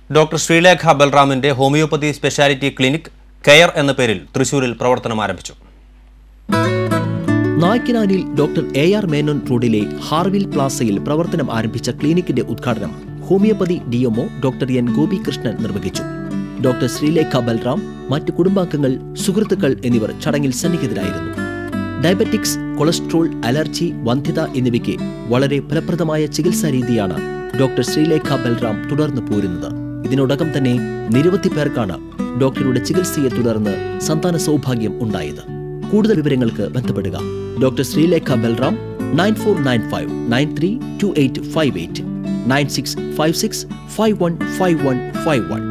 doctor Sreelekha ബൽറാമിന്റെ homeopathy speciality clinic care എന്ന പേരിൽ തൃശൂരിൽ പ്രവർത്തനം ആരംഭിച്ചു നായ്ക്കനാലിൽ ഡോക്ടർ എ ആർ മേനോൻ റോഡിലെ ഹാർവിൽ പ്ലാസയിൽ പ്രവർത്തനം ആരംഭിച്ച ക്ലിനിക്കിന്റെ ഉദ്ഘാടനം homeopathy D M O doctor N Gopikrishnan നിർവഹിച്ചു ഡോക്ടർ ശ്രീലേഖ ബൽറാം മറ്റ് കുടുംബാംഗങ്ങൾ സുഹൃത്തുക്കൾ എന്നിവർ ചടങ്ങിൽ സന്നിഹിതരായിരുന്നു ഡയബറ്റിക്സ് കൊളസ്ട്രോൾ അലർജി വന്ധ്യത എന്നിവയ്ക്ക് വളരെ ഫലപ്രദമായ ചികിത്സാ രീതിയാണ് ഡോക്ടർ ശ്രീലേഖ ബൽറാം തുടർന്നു പോരുന്നത് ഇതിനോടകം തന്നെ നിരവധി പേർക്കാണ് ഡോക്ടറുടെ ചികിത്സയെ തുടർന്ന് സന്താന സൗഭാഗ്യം ഉണ്ടായത് കൂടുതൽ വിവരങ്ങൾക്ക് ബന്ധപ്പെടുക doctor Sreelekha Balram nine four nine five nine three two eight five eight nine six five six five one five one five one